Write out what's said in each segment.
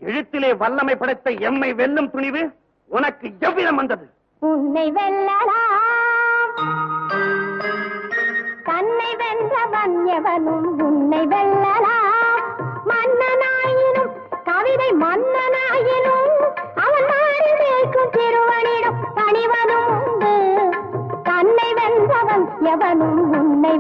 எழுத்திலே வல்லமை படைத்த எம்மை வெல்லும் துணிவு உனக்கு எவ்விதம் வந்தது உன்னை வெல்லலாம் தன்னை வென்றவன் எவனும் உன்னை வெல்லலாம் மன்னனாயினும் கவிதை மன்னனாயினும் அவன் மாறி நிற்கும் திருவனிடம் பணிவனும் உண்டு தன்னை வென்றவன் எவனும் உன்னை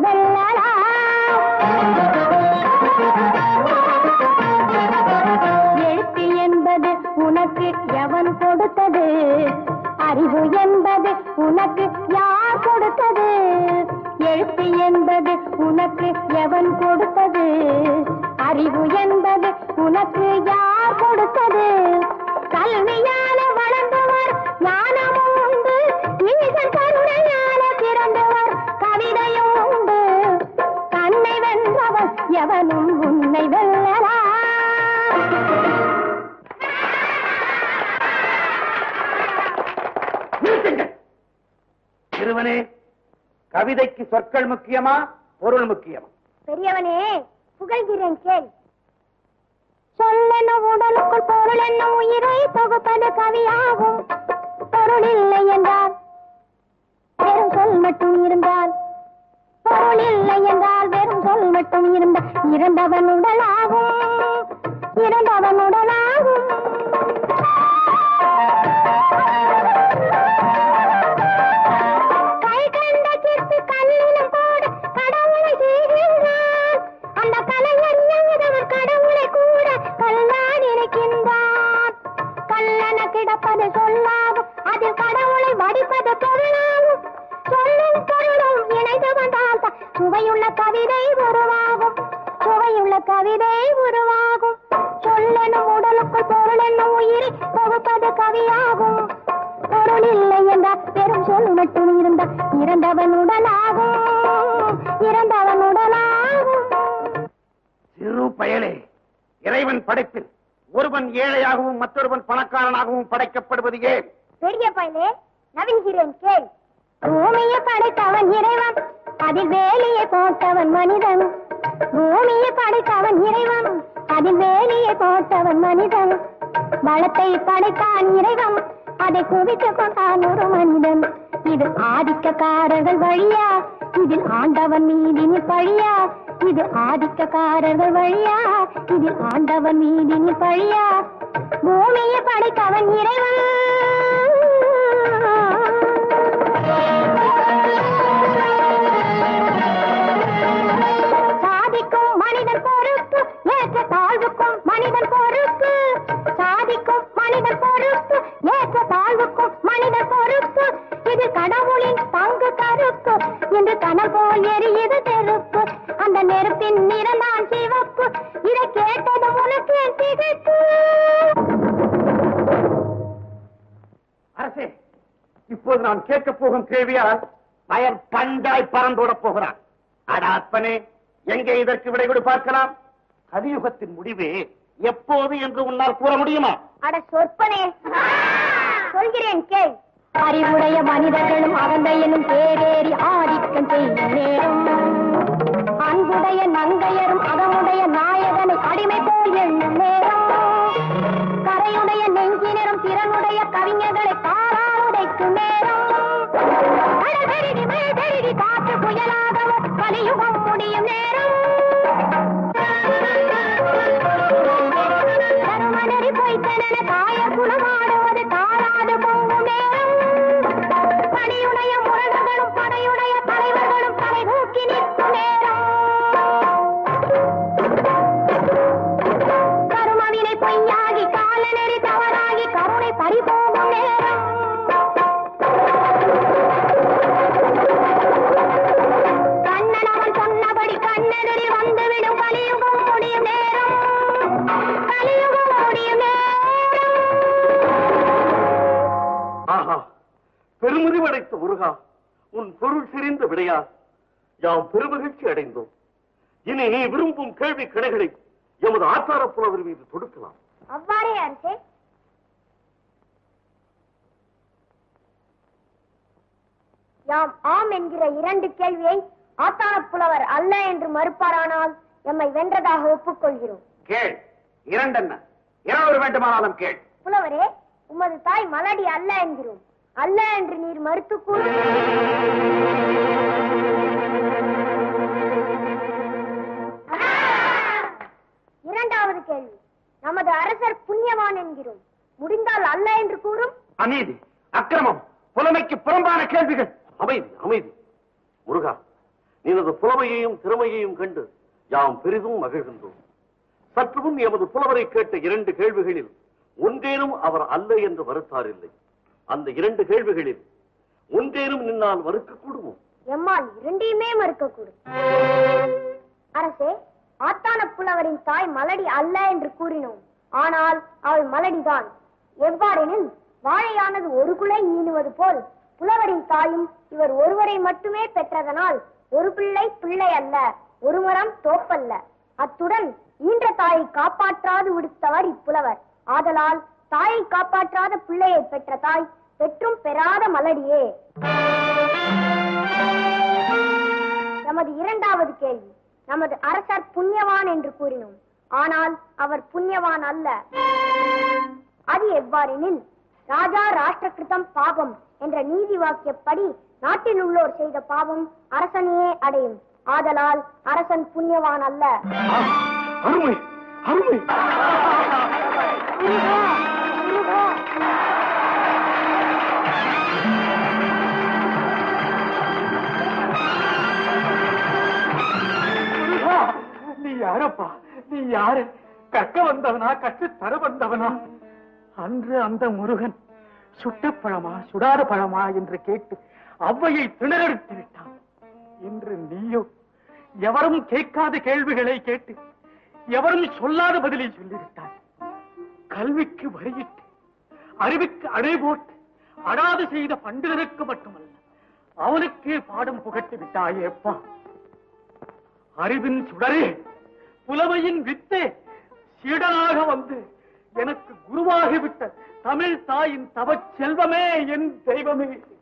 வெல்லலாம் எழுத்து என்பது உனக்கு எவன் கொடுத்தது அறிவு என்பது உனக்கு யார் கொடுத்தது எழுத்து என்பது உனக்கு எவன் கொடுத்தது அறிவு என்பது உனக்கு யார் கொடுத்தது கல்வியால வளர்ந்தவர் ஞானமும் உண்டு ஈசன் கருணையால பிறந்தவர் கவிதையும் உண்டு தன்னை வென்றவர் எவனும் உன்னை வெல்லலாம் நிறுத்துங்கள் சிறுவனே கவிதைக்கு சொற்கள் முக்கியமா பொருள் முக்கியமா பெரியவனே புகழ்கிறேன் கேள் சொல்லென்ன உடலுக்குள் பொருள் என்ன உயிரை தொகுப்பது கவியாகும் பொருள் இல்லை என்றால் வெறும் சொல் மட்டும் இருந்தால் பொருள் இல்லை என்றால் வெறும் சொல் மட்டும் இருந்த இறந்தவன் உடலாகும் இறந்தவன் உடலாகும் கை கண்ட சிற்பி கல்லிலும் போட கடவுளை செய்கின்றான் அந்த கலைஞர் ஞானவர் கடவுளை கூட கல்லான் இருக்கின்றான் கல்லன கிடப்பது சொல்லாகும் அதில் கடவுளை வடிப்பது பொருளாகும் சொல்லும் பொருளும் இணைந்து வந்தால் தான் சுவையுள்ள கவிதை உருவாகும் சுவையுள்ள கவிதை உருவாகும் சொல்லெனும் உடலுக்குள் பொருள் என்னும் உயிரை தொகுப்பது கவியாகும் பொருள் இல்லை என்றால் பெரும் சொல் மட்டும் இருந்தால் இறந்தவன் உடலாகும் இறந்தவன் உடலாகும் சிறு பயலே இறைவன் படைப்பில் ஒருவன் ஏழையாகவும் மற்றொருவன் பணக்காரனாகவும் படைக்கப்படுவது ஏன் பெரிய பயலே நவீன்கிறேன் கேள் பூமியை படைத்தவன் இறைவன் அதில் வேலியை போட்டவன் மனிதன் பூமியை படைத்தவன் இறைவன் அதில் வேலியை போட்டவன் மனிதன் வளத்தை படைத்தான் இறைவன் அதை குவித்துக் கொண்டான் ஒரு மனிதன் இது ஆதிக்கக்காரர்கள் வழியா இதில் ஆண்டவன் மீதினில் பழியா இது ஆதிக்கக்காரர்கள் வழியா இதில் ஆண்டவன் மீதினில் பழியா பூமியை படைத்தவன் இறைவன் சாதிக்கும் மனிதன் பொறுப்பு ஏற்ற தாழ்வுக்கும் மனிதன் பொறுப்பு சாதிக்கும் மனிதன் பொறுப்பு ஏற்ற தாழ்வுக்கும் மனிதன் பொறுப்பு இது கடவுளின் பங்கு கருப்பு என்று கனல் போல் எரியுது நெருப்பு அந்த நெருப்பின் நிறந்தான் சிவப்பு இதை கேட்டது உனக்கு என் திகைப்பு அரசே இப்போது நான் கேட்கப் போகும் கேள்வியால் பயன் பண்டாய் பறந்தோடப் போகிறான் அட அப்பனே எங்கே இதற்கு விடை கொடு பார்க்கலாம் கலியுகத்தின் முடிவே எப்போது என்று உன்னால் கூற முடியுமா அட சொற்பனே சொல்கிறேன் கேள் அறிவுடைய மனிதர்களும் அகந்தையனும் பேரேறி ஆதிக்கம் செய்யும் நேரம் அன்புடைய நங்கையரும் அதமுடைய நாயகனை அடிமை போல் எண்ணும் நேரம் கரையுடைய நெஞ்சினரும் திறனுடைய கவிஞர்களை காலால் உடைக்கும் நேரம் கடல் பெருகி மழை பெருகி காற்று புயலாகவும் கலியுகம் முடியும் நேரம் தருமனரி பொய்த்தனன காய குலமாடுவது தாராது பொங்கும் நேரம் பணியுடைய முரடர்களும் படையுடைய தலைவர்களும் தலை தூக்கி நிற்கும் நேரம் கருமவினை பொய்யாகி காலநெறி தவறாகி கருணை பறிபோகும் நேரம் கண்ணன் அவன் சொன்னபடி கண்ணெதிரில் வந்துவிடும் கலியுகம் முடியும் நேரம் கலியுகம் முடியும் நேரம் ஆஹா பெருமுறிவடைத்த முருகா உன் பொருள் சிரிந்த விடையா யாம் பெருமகிழ்ச்சி அடைந்தோம் இனி நீ விரும்பும் கேள்வி கணைகளை எமது ஆச்சார புலவர் மீது தொடுக்கலாம் அவ்வாறே அரசே யாம் ஆம் என்கிற இரண்டு கேள்வியை ஆத்தான புலவர் அல்ல என்று மறுப்பாரானால் எம்மை வென்றதாக ஒப்புக்கொள்கிறோம் கேள் இரண்டென்ன யாவர் வேண்டுமானாலும் கேள் புலவரே உமது தாய் மலடி அல்ல என்கிறோம் அல்ல என்று நீர் மறுத்து கூறு இரண்டாவது கேள்வி நமது அரசர் புண்ணியவான் என்கிறோம் முடிந்தால் அல்ல என்று கூறும் அநீதி அக்கிரமம் புலமைக்கு புறம்பான கேள்விகள் அமைதி அமைதி முருகா நீனது புலமையையும் திறமையையும் கண்டு யாம் பெரிதும் மகிழ்கின்றோம் சற்று முன் எமது புலவரை கேட்ட இரண்டு கேள்விகளில் ஒன்றேனும் அவர் அல்ல என்று மறுத்தாரில்லை அந்த இரண்டு கேள்விகளில் ஒன்றேனும் நின்னால் மறுக்க கூடுமோ எம்மால் இரண்டையுமே மறுக்கக்கூடும் அரசே ஆத்தான புலவரின் தாய் மலடி அல்ல என்று கூறினோம் ஆனால் அவள் மலடிதான் எவ்வாறெனில் வாழையானது ஒரு குலை ஈனுவது போல் புலவரின் தாயும் இவர் ஒருவரை மட்டுமே பெற்றதனால் ஒரு பிள்ளை பிள்ளை அல்ல ஒரு மரம் தோப்பல்ல அத்துடன் ஈன்ற தாயை காப்பாற்றாது விடுத்தவர் இப்புலவர் ஆதலால் தாயை காப்பாற்றாத பிள்ளையை பெற்ற தாய் பெற்றும் பெறாத மலடியே நமது இரண்டாவது கேள்வி நமது அரசர் புண்ணியவான் என்று கூறினோம் ஆனால் அவர் புண்ணியவான் அல்ல அது எவ்வாறெனில் ராஜா ராஷ்டிரகிருதம் பாபம் என்ற நீதி வாக்கியப்படி நாட்டில் உள்ளோர் செய்த பாவம் அரசனையே அடையும் ஆதலால் அரசன் புண்ணியவான் அல்ல அருமை அருமை நீ யாரப்பா நீ யாரு கற்க வந்தவனா கற்று தர வந்தவனா அன்று அந்த முருகன் சுட்ட பழமா சுடாத பழமா என்று கேட்டு அவ்வையை திணறடித்து விட்டான் இன்று நீயோ எவரும் கேட்காத கேள்விகளை கேட்டு எவரும் சொல்லாத பதிலை சொல்லிவிட்டாய் கல்விக்கு வரியிட்டு அறிவுக்கு அணை போட்டு அடாது செய்த பண்டிதருக்கு மட்டுமல்ல அவனுக்கே பாடம் புகட்டி விட்டாயேப்பா அறிவின் சுடரே புலமையின் வித்தே சீடனாக வந்து எனக்கு குருவாகிவிட்ட தமிழ் தாயின் தவச் செல்வமே என் தெய்வமே